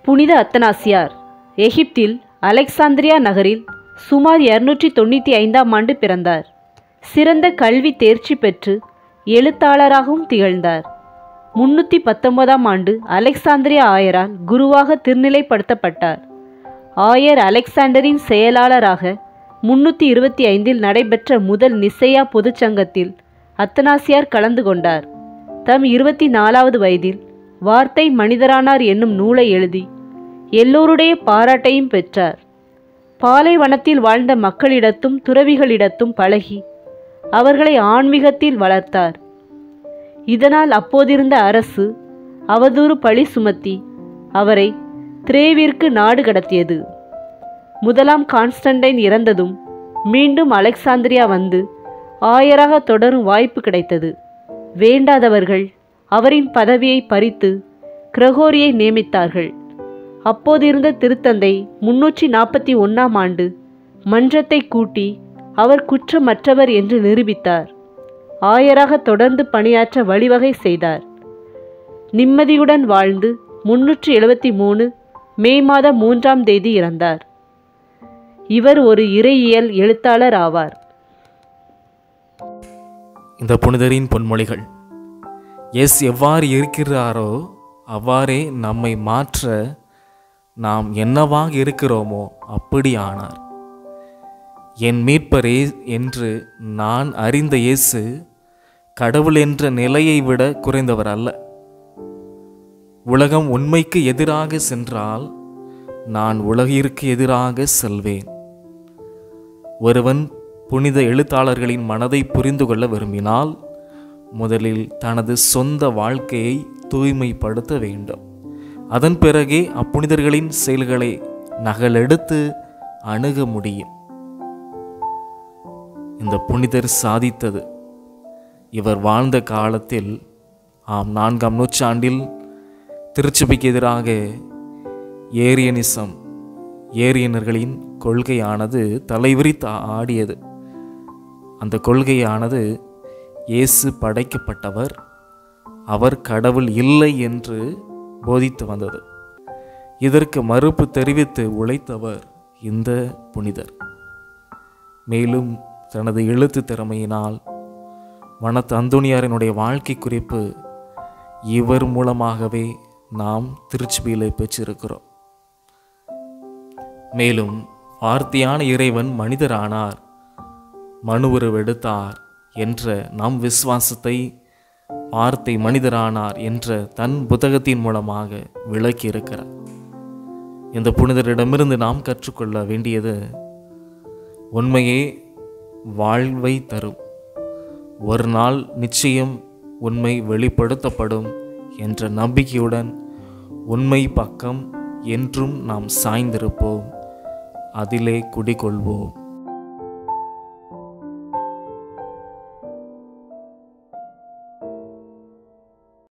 புனித அத்தனாசியார் எகிப்தில் அலெக்சாந்திரியா நகரில் சுமார் இருநூற்றி தொண்ணூற்றி ஐந்தாம் ஆண்டு பிறந்தார் சிறந்த கல்வி தேர்ச்சி பெற்று எழுத்தாளராகவும் திகழ்ந்தார் முன்னூற்றி பத்தொன்பதாம் ஆண்டு அலெக்சாந்திரியா ஆயரால் குருவாக திருநிலைப்படுத்தப்பட்டார் ஆயர் அலெக்சாண்டரின் செயலாளராக முன்னூற்றி இருபத்தி ஐந்தில் நடைபெற்ற முதல் நிசையா பொதுச்சங்கத்தில் அத்தனாசியார் கலந்து கொண்டார் தம் இருபத்தி நாலாவது வயதில் வார்த்தை மனிதரானார் என்னும் நூலை எழுதி எல்லோருடைய பாராட்டையும் பெற்றார் பாலைவனத்தில் வாழ்ந்த மக்களிடத்தும் துறவிகளிடத்தும் பழகி அவர்களை ஆன்மீகத்தில் வளர்த்தார் இதனால் அப்போதிருந்த அரசு அவதூறு பழி சுமத்தி அவரை திரேவிற்கு நாடு கடத்தியது முதலாம் கான்ஸ்டன்டைன் இறந்ததும் மீண்டும் அலெக்சாந்திரியா வந்து ஆயராக தொடரும் வாய்ப்பு கிடைத்தது வேண்டாதவர்கள் அவரின் பதவியை பறித்து கிரகோரியை நியமித்தார்கள் அப்போதிருந்த திருத்தந்தை முன்னூற்றி நாற்பத்தி ஒன்றாம் ஆண்டு மன்றத்தை கூட்டி அவர் குற்றமற்றவர் என்று நிரூபித்தார் ஆயராக தொடர்ந்து பணியாற்ற வழிவகை செய்தார் நிம்மதியுடன் வாழ்ந்து முன்னூற்றி எழுபத்தி மூணு மே மாதம் மூன்றாம் தேதி இறந்தார் இவர் ஒரு இறையியல் எழுத்தாளர் ஆவார் இந்த புனிதரின் பொன்மொழிகள் எஸ் எவ்வாறு இருக்கிறாரோ அவ்வாறே நம்மை மாற்ற நாம் என்னவாக இருக்கிறோமோ அப்படி ஆனார் என் மீட்பரே என்று நான் அறிந்த இயேசு கடவுள் என்ற நிலையை விட குறைந்தவர் அல்ல உலகம் உண்மைக்கு எதிராக சென்றால் நான் உலகிற்கு எதிராக செல்வேன் ஒருவன் புனித எழுத்தாளர்களின் மனதை புரிந்து கொள்ள விரும்பினால் முதலில் தனது சொந்த வாழ்க்கையை தூய்மைப்படுத்த வேண்டும் அதன் பிறகே அப்புனிதர்களின் செயல்களை நகலெடுத்து அணுக முடியும் இந்த புனிதர் சாதித்தது இவர் வாழ்ந்த காலத்தில் ஆம் நான்காம் நூற்றாண்டில் திருச்சபைக்கு எதிராக ஏரியனிசம் ஏரியனர்களின் கொள்கையானது தலைவிரித்து ஆடியது அந்த கொள்கையானது இயேசு படைக்கப்பட்டவர் அவர் கடவுள் இல்லை என்று போதித்து வந்தது இதற்கு மறுப்பு தெரிவித்து உழைத்தவர் இந்த புனிதர் மேலும் தனது எழுத்து திறமையினால் வனத்து அந்தோணியாரினுடைய வாழ்க்கை குறிப்பு இவர் மூலமாகவே நாம் திருச்சிபியிலே பெற்றிருக்கிறோம் மேலும் வார்த்தையான இறைவன் மனிதரானார் மனு உருவெடுத்தார் என்ற நம் விசுவாசத்தை வார்த்தை மனிதரானார் என்ற தன் புத்தகத்தின் மூலமாக விளக்கி இருக்கிறார் இந்த புனிதரிடமிருந்து நாம் கற்றுக்கொள்ள வேண்டியது உண்மையே வாழ்வை தரும் ஒரு நாள் நிச்சயம் உண்மை வெளிப்படுத்தப்படும் என்ற நம்பிக்கையுடன் உண்மை பக்கம் என்றும் நாம் சாய்ந்திருப்போம் அதிலே குடிகொள்வோம்